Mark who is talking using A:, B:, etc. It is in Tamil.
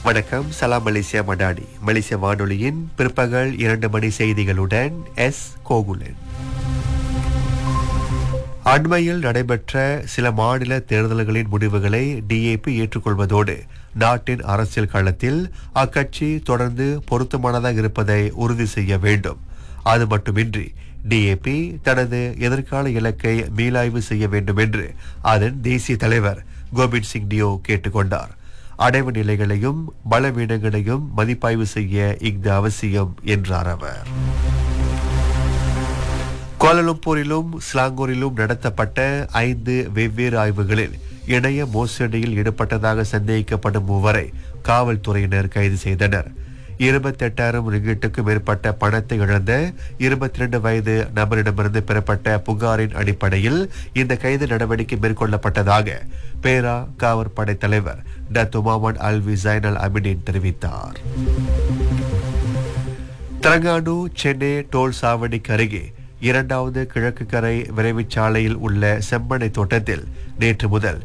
A: வணக்கம் சலாம் மலேசியா மடாடி மலேசிய வானொலியின் பிற்பகல் இரண்டு மணி செய்திகளுடன் எஸ் கோகுலன் அண்மையில் நடைபெற்ற சில மாநில தேர்தல்களின் முடிவுகளை டிஏபி ஏற்றுக்கொள்வதோடு நாட்டின் அரசியல் களத்தில் அக்கட்சி தொடர்ந்து பொருத்தமானதாக இருப்பதை உறுதி செய்ய வேண்டும் அது மட்டுமின்றி டிஏபி தனது எதிர்கால இலக்கை மீளாய்வு செய்ய வேண்டும் என்று அதன் தேசிய தலைவர் கோபிந்த் சிங் டியோ கேட்டுக்கொண்டார் அடைவு நிலைகளையும் பலவீனங்களையும் மதிப்பாய்வு செய்ய இஃது அவசியம் என்றார் அவர் கோலலம்பூரிலும் ஸ்லாங்கூரிலும் நடத்தப்பட்ட ஐந்து வெவ்வேறு ஆய்வுகளில் இணைய மோசடியில் ஈடுபட்டதாக சந்தேகிக்கப்படும் மூவரை காவல்துறையினர் கைது செய்தனர் இருபத்தெட்டாயிரம் ரிங்கிட்டுக்கும் மேற்பட்ட பணத்தை இழந்த இருபத்தி ரெண்டு வயது நபரிடமிருந்து பெறப்பட்ட புகாரின் அடிப்படையில் இந்த கைது நடவடிக்கை மேற்கொள்ளப்பட்டதாக பேரா காவற்படை தலைவர் டத்து முகமது அல்வி ஜைனல் அபிடின் தெரிவித்தார் தலங்காடு சென்னை டோல் சாவடிக்கு அருகே இரண்டாவது கிழக்கு கரை விரைவுச் சாலையில் உள்ள செம்மணை தோட்டத்தில் நேற்று முதல்